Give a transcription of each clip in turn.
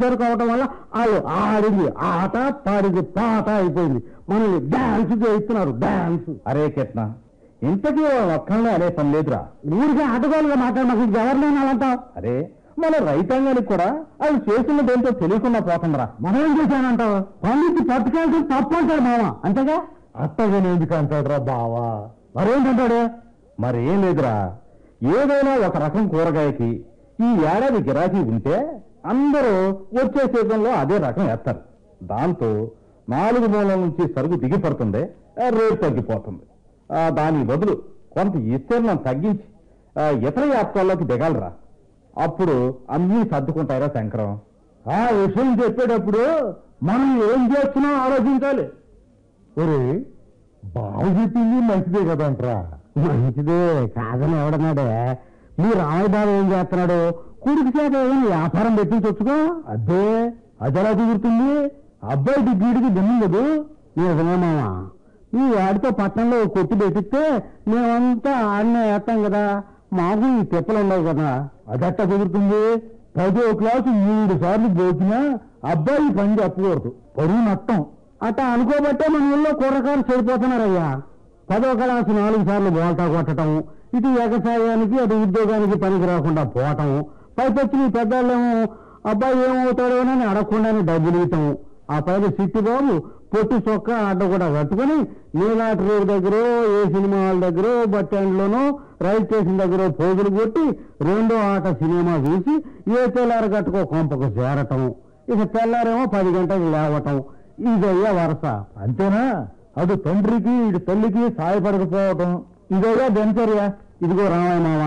Officer కావటం వల్ల వాళ్ళు ఆడింది ఆట పాడింది పాట అయిపోయింది మనల్ని డాన్స్ చేయిస్తున్నారు డాన్స్ అరే కిట్న ఇంతకీ ఒక్కళ్ళే అనే పని లేదురా ఊరికే ఆటగాళ్ళుగా మాట్లాడి నాకు ఎవరినైనా అలాంటావు అరే మన రైతాంగానికి కూడా వాళ్ళు చేసినది ఏంటో తెలియకుండా పోతుందిరా మనం ఏం చేశానంటావు పండించి పట్టుకెళ్తే తప్పు అంటాడు మామ అంతేగా అత్తగానే ఎందుకు అంటాడురా బావా మరేంటంటాడు మరి ఏం లేదురా ఏదైనా ఒక రకం కూరగాయకి ఈ ఏడాది గిరాకీ ఉంటే అందరూ వచ్చే సీజన్లో అదే రకం వేస్తారు దాంతో నాలుగు మూలల నుంచి సరుకు దిగిపడుతుంది ఆ, రేటు తగ్గిపోతుంది ఆ, దానికి బదులు కొంత విస్తీర్ణం తగ్గించి ఆ, ఇతర వ్యాప్తాల్లోకి దిగాలరా అప్పుడు అన్నీ సర్దుకుంటాయిరా శంకరం ఆ విషయం చెప్పేటప్పుడు మనం ఏం చేస్తున్నాం ఆలోచించాలి ఒరే బావు చెప్పింది మంచిదే కదంట్రా మంచిదే కాదని ఎవడన్నాడే మీ రామయ్య బాబు ఏం చేస్తున్నాడు కొడుకు చేత ఏమైనా వ్యాపారం పెట్టించొచ్చుకో అదే అదెలా కుదురుతుంది అబ్బాయి డిగ్రీడికి దిమ్మిందదు నిజమే మామ ఈ వాడితో పట్టణంలో ఓ కొట్టు పెట్టిస్తే మేమంతా ఆడనే వేస్తాం కదా మాకు ఈ తిప్పలు ఉండవు కదా అదెట్టా కుదురుతుంది పదో క్లాసు మూడు సార్లు పోకినా అబ్బాయి ఈ పని చెప్పకూడదు పరువు నష్టం అట్లా అనుకోబట్టే మన ఊళ్ళో కుర్రకారు చెడిపోతున్నారయ్యా పదో క్లాసు నాలుగు సార్లు బోల్తా కొట్టడం ఇటు వ్యవసాయానికి అటు ఉద్యోగానికి పనికి రాకుండా పోవటం పైపచ్చి నీ పెద్దవాళ్ళేమో అబ్బాయి ఏమవుతాడోనని అడగకుండానే డబ్బులు ఇవ్వటం ఆ పైన సిట్టి బాబు పొట్టి చొక్క అడ్డ కూడా కట్టుకుని నీలాటి రోడ్ దగ్గర ఏ సినిమా హాల్ దగ్గర బస్ స్టాండ్లోనో రైల్ స్టేషన్ దగ్గర పోగులు కొట్టి రెండో ఆట సినిమా చూసి ఏ తెల్లారి గట్టుకో కొంపకు చేరటం ఇక తెల్లారేమో పది గంటలకు లేవటం ఇదయ్యా వరస అంతేనా అటు తండ్రికి ఇటు తల్లికి సాయపడకపోవటం ఇదయ్యా దినచర్య ఇదిగో రామయ్య మామ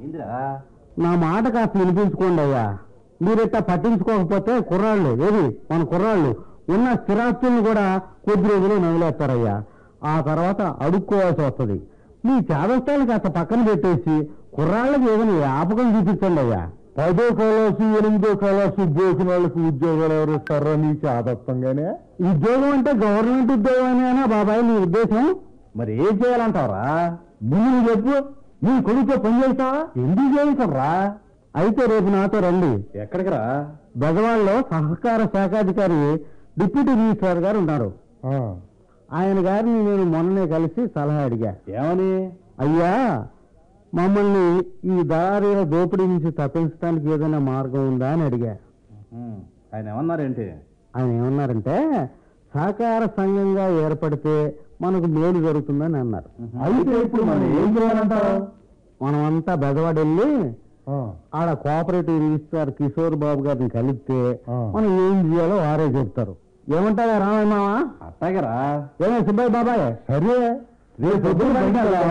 నా మాట కాస్త వినిపించుకోండి అయ్యా మీరిట్లా పట్టించుకోకపోతే కుర్రాళ్ళు ఏది మన కుర్రాళ్ళు ఉన్న స్థిరాస్తుల్ని కూడా కొద్ది రోజులు నవ్వులేస్తారయ్యా ఆ తర్వాత అడుక్కోవాల్సి వస్తుంది మీ చేదస్తాలు కాస్త పక్కన పెట్టేసి కుర్రాళ్ళకి ఏదైనా వ్యాపకం చూపించండి అయ్యా పదో కళాసు ఎనిమిదో కళాసు బోకిన వాళ్ళకి ఉద్యోగాలు ఎవరు ఇస్తారో నీ చేదత్తంగానే ఉద్యోగం అంటే గవర్నమెంట్ ఉద్యోగం అని బాబాయ్ నీ ఉద్దేశం మరి ఏం చేయాలంటావరా ముందు నువ్వు చెప్పు నీ కొడుకుతో పని చేస్తావా ఎందుకు చేయించరా అయితే రేపు నాతో రండి ఎక్కడికి రా బెజవాడలో సహకార శాఖాధికారి డిప్యూటీ రిజిస్ట్రార్ గారు ఉన్నారు ఆయన గారిని నేను మొన్ననే కలిసి సలహా అడిగా ఏమని అయ్యా మమ్మల్ని ఈ దారిల దోపిడీ నుంచి తప్పించడానికి ఏదైనా మార్గం ఉందా అని అడిగా ఉమ్, ఆయన ఏమన్నారేంటి ఆయన ఏమన్నారంటే సహకార సంఘంగా ఏర్పడితే మనకు మేలు జరుగుతుందని అన్నారు అయితే ఇప్పుడు మనం ఏం చేయాలంటావు మనమంతా బెజవాడ వెళ్ళి ఆడ కోఆపరేటివ్ రిజిస్ట్రార్ కిషోర్ బాబు గారిని కలిస్తే ఆ. మనం ఏం చేయాలో వారే చెప్తారు ఏమంటారా రామయ్య మామ అట్టగరా ఏమే సుబ్బయ్య బాబాయ్ సరే రేపు పొద్దున్న బయటికి రా.